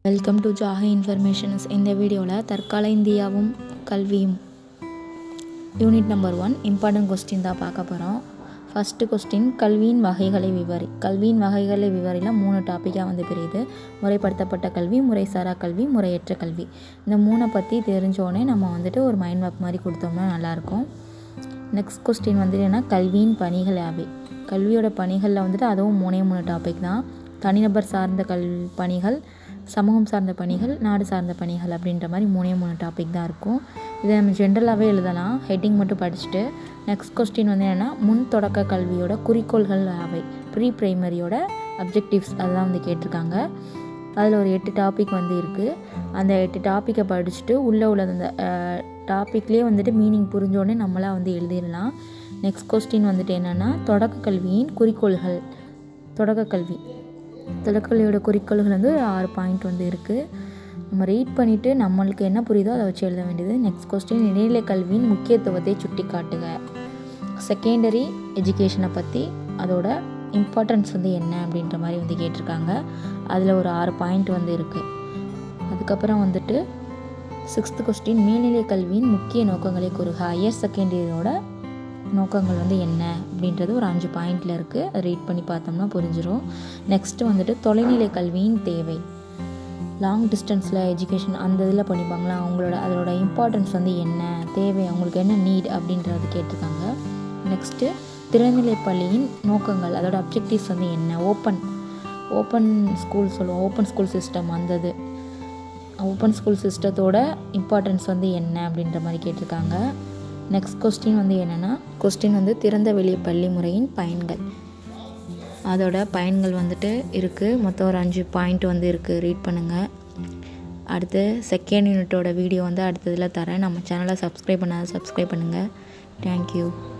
welcome to ஜாஹி informations இந்த வீடியோவில் தற்கால இந்தியாவும் கல்வியும் unit number one important question தான் பார்க்க போகிறோம் ஃபஸ்ட்டு கொஸ்டின் கல்வியின் வகைகளை விவரி கல்வியின் வகைகளை விவரியில் மூணு டாப்பிக்காக வந்து பிரியுது முறைப்படுத்தப்பட்ட கல்வி முறைசாரா கல்வி முறையற்ற கல்வி இந்த மூணை பற்றி தெரிஞ்சோடனே நம்ம வந்துட்டு ஒரு மைண்ட் மேப் மாதிரி கொடுத்தோம்னா நல்லாயிருக்கும் நெக்ஸ்ட் கொஸ்டின் வந்துட்டு என்ன கல்வியின் பணிகள் யாவை கல்வியோட பணிகளில் வந்துட்டு அதுவும் மூணே மூணு டாபிக் தான் தனிநபர் சார்ந்த கல் பணிகள் சமூகம் சார்ந்த பணிகள் நாடு சார்ந்த பணிகள் அப்படின்ற மாதிரி மூணே மூணு டாபிக் தான் இருக்கும் இதை நம்ம ஜென்ரலாகவே எழுதலாம் ஹெட்டிங் மட்டும் படிச்சுட்டு நெக்ஸ்ட் கொஸ்டின் வந்து என்னென்னா முன் தொடக்க கல்வியோட குறிக்கோள்கள் அவை ப்ரீ ப்ரைமரியோட அப்ஜெக்டிவ்ஸ் அதெல்லாம் வந்து கேட்டிருக்காங்க அதில் ஒரு எட்டு டாபிக் வந்து இருக்குது அந்த எட்டு டாப்பிக்கை படிச்சுட்டு உள்ளே உள்ள அந்த டாப்பிக்லேயே வந்துட்டு மீனிங் புரிஞ்சோடனே நம்மளாக வந்து எழுதிடலாம் நெக்ஸ்ட் கொஸ்டின் வந்துட்டு என்னென்னா தொடக்க கல்வியின் குறிக்கோள்கள் தொடக்க கல்வி தொடக்கல்வியோட குறிக்கோள்கள் வந்து ஒரு ஆறு பாயிண்ட் வந்து இருக்குது நம்ம ரீட் பண்ணிவிட்டு நம்மளுக்கு என்ன புரியுதோ அதை வச்சு எழுத வேண்டியது நெக்ஸ்ட் கொஸ்டின் இடைநிலை கல்வியின் முக்கியத்துவத்தை சுட்டி காட்டுக செகண்டரி எஜுகேஷனை பற்றி அதோட இம்பார்ட்டன்ஸ் வந்து என்ன அப்படின்ற மாதிரி வந்து கேட்டிருக்காங்க அதில் ஒரு ஆறு பாயிண்ட் வந்து இருக்குது அதுக்கப்புறம் வந்துட்டு சிக்ஸ்த்து கொஸ்டின் மேல்நிலை கல்வியின் முக்கிய நோக்கங்களை கூறுக ஹையர் செகண்டரியோட நோக்கங்கள் வந்து என்ன அப்படின்றது ஒரு அஞ்சு பாயிண்டில் இருக்குது அதை ரீட் பண்ணி பார்த்தோம்னா புரிஞ்சிடும் நெக்ஸ்ட்டு வந்துட்டு தொலைநிலை கல்வியின் தேவை லாங் டிஸ்டன்ஸில் எஜுகேஷன் அந்த இதில் படிப்பாங்களா அவங்களோட அதோட இம்பார்ட்டன்ஸ் வந்து என்ன தேவை அவங்களுக்கு என்ன நீட் அப்படின்றது கேட்டிருக்காங்க நெக்ஸ்ட்டு திறநிலை பள்ளியின் நோக்கங்கள் அதோட அப்ஜெக்டிவ்ஸ் வந்து என்ன ஓப்பன் ஓப்பன் ஸ்கூல் சொல்லுவோம் ஓப்பன் ஸ்கூல் சிஸ்டம் அந்த இது ஓப்பன் ஸ்கூல் சிஸ்டத்தோட இம்பார்ட்டன்ஸ் வந்து என்ன அப்படின்ற மாதிரி கேட்டிருக்காங்க நெக்ஸ்ட் கொஸ்டின் வந்து என்னென்னா கொஸ்டின் வந்து திறந்த வெளி பள்ளி முறையின் பயன்கள் அதோட பயன்கள் வந்துட்டு இருக்குது மொத்தம் ஒரு அஞ்சு பாயிண்ட் வந்து இருக்குது ரீட் பண்ணுங்கள் அடுத்து செகண்ட் யூனிட்டோட வீடியோ வந்து அடுத்ததில் தரேன் நம்ம சேனலை சப்ஸ்கிரைப் பண்ணாத சப்ஸ்கிரைப் பண்ணுங்கள் தேங்க்யூ